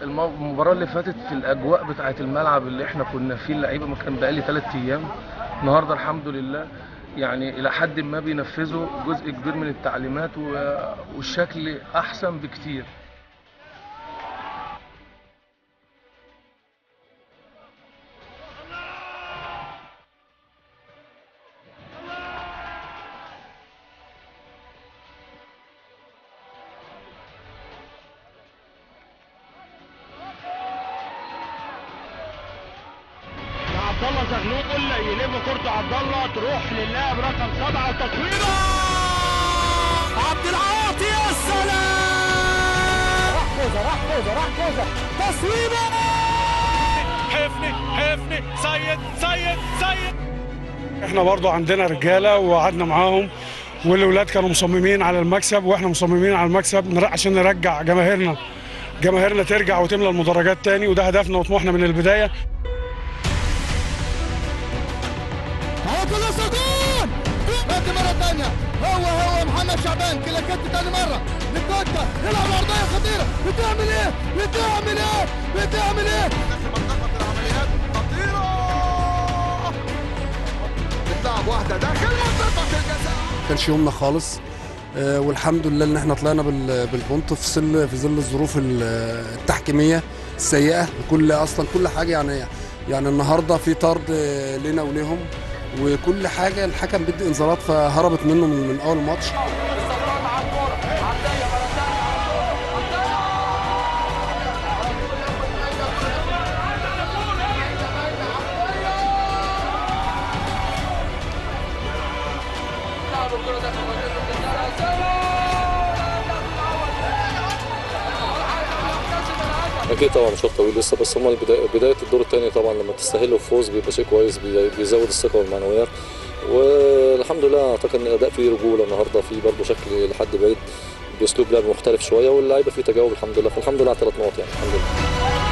المو- المباراه اللي فاتت في الاجواء بتاعه الملعب اللي احنا كنا فيه اللعيبه ما كان بقالي ثلاث ايام النهارده الحمد لله يعني الى حد ما بينفذوا جزء كبير من التعليمات و- والشكل احسن بكتير عبد الله زغلول يلم كورته عبد الله تروح للاعب رقم سبعه وتصويره عبد العاطي يا سلام راح كوزه راح كوزه راح كوزه تصويره حفني حفني سيد سيد سيد احنا برضو عندنا رجاله وقعدنا معاهم والاولاد كانوا مصممين على المكسب واحنا مصممين على المكسب نر- عشان نرجع جماهيرنا جماهيرنا ترجع وتملى المدرجات تاني وده هدفنا وطموحنا من البدايه هو كل جول نادي مرة ثانية هو هو محمد شعبان كلاكيت ثاني مرة لكوتا يلعب عرضية خطيرة بتعمل ايه؟ بتعمل ايه؟ بتعمل ايه؟ داخل منطقة العمليات خطيرة بتلعب واحدة داخل منطقة الجزاء كانش يومنا خالص آه، والحمد لله ان احنا طلعنا بال- بالبونت في ظل في ظل الظروف ال- التحكيميه السيئه كل اصلا كل حاجه يعني يعني النهارده في طرد آه، لنا وليهم وكل حاجه الحكم بيدي انذارات فهربت منه من, من اول ماتش اكيد طبعا مشوار طويل لسه بس هم البدايه بدايه الدور الثاني طبعا لما تستاهلوا فوز بيبقى شيء كويس بي- بيزود الثقه والمعنويات والحمد لله اعتقد ان الاداء فيه رجوله النهارده في برضه شكل لحد بعيد باسلوب لعب مختلف شويه واللعيبه فيه تجاوب الحمد لله فالحمد لله على ثلاث نقط يعني الحمد لله